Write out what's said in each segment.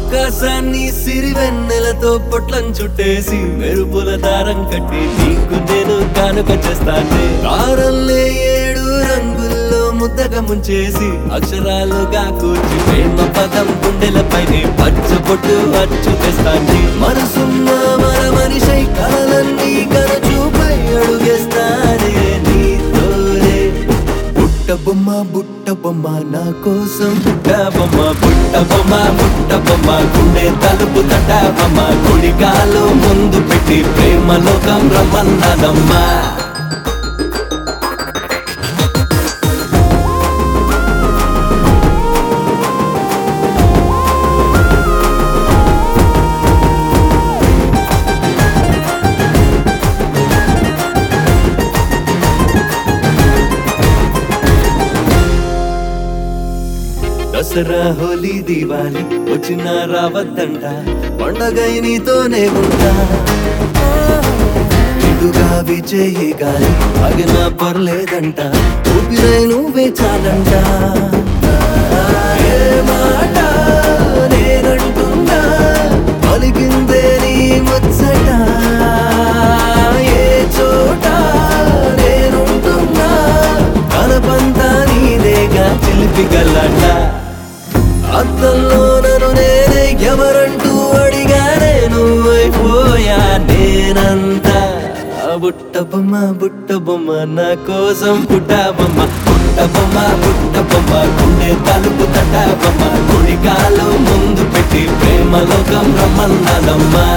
ఆకాశాన్ని సిరివెన్నెలతో పొట్లం చుట్టేసి మెరుపుల దారం కట్టి నీకు నేను కానుక చేస్తానే కారల్లే ఏడు రంగుల్లో ముద్దగా ముంచేసి అక్షరాలుగా కూర్చి ప్రేమ పదం గుండెలపైనే పచ్చ పొట్టు అచ్చు తెస్తాండి మనసున్న మన మనిషై కలలన్నీ కనుచూపై అడుగేస్తానే నీతోనే బుట్ట బొమ్మ బుట్ట బొమ్మ నా కోసం బుట్ట బొమ్మ బుట్ట బొమ్మ బుట్ట బొమ్మ గుండె తలుపు తట బొమ్మ కుడికాలు ముందు పెట్టి ప్రేమ లోకం రమ్మన్నదమ్మా దసరా హోలీ దివాలి వచ్చిన రావద్దంట పండగై నీతోనే ఉంటా ఇటుగా విజయ్ గాలి అగిన పర్లేదంట ఊపిరై నువ్వే చాలంట ఏ మాట నేనంటున్నా పలికిందే నీ ముచ్చట ఏ చోట నేనుంటున్నా కలపంతా నీదేగా చిలిపి గల్లట అద్దంలో నన్ను నేనే ఎవరంటూ అడిగానే నువ్వైపోయా నేనంతా ఆ బుట్ట బొమ్మ బుట్ట బొమ్మ నా కోసం పుట్ట బొమ్మ బుట్ట బొమ్మ బుట్ట బొమ్మ గుండె తలుపు తట బొమ్మ కుడి కాలు ముందు పెట్టి ప్రేమ లోకం రమ్మన్నదమ్మా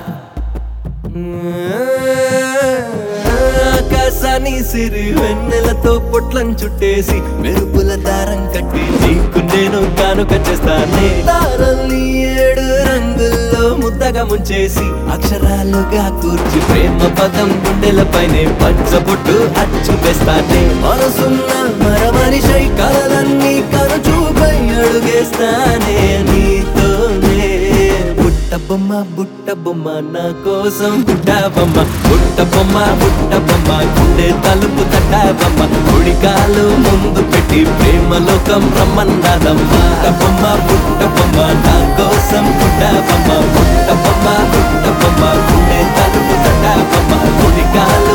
ఆకాశాన్ని సిరి వెన్నెలతో పొట్లం చుట్టేసి మెరుపుల దారం కట్టి నీకు నేను కానుక చేస్తానే దారల్ని ఏడు రంగుల్లో ముద్దగా ముంచేసి అక్షరాలుగా కూర్చి ప్రేమ పదం గుండెలపైనే పచ్చబొట్టు అచ్చు వేస్తానే మనసున్న మర మనిషై కలలన్నీ కనుచూపై అడుగేస్తానే నీతోనే బుట్ట బొమ్మ బుట్ట బొమ్మ నా కోసం బుట్ట బొమ్మ బుట్ట బొమ్మ బుట్ట బొమ్మ గుండె తలుపు తట్ట బొమ్మ కుడికాలు ముందు పెట్టి ప్రేమ లోకం రమ్మన్నదమ్మ బుట్ట బొమ్మ బుట్ట బొమ్మ నా కోసం బుట్ట బొమ్మ బుట్ట బొమ్మ బుట్ట బొమ్మ గుండె తలుపు తట్ట బొమ్మ కుడికాలు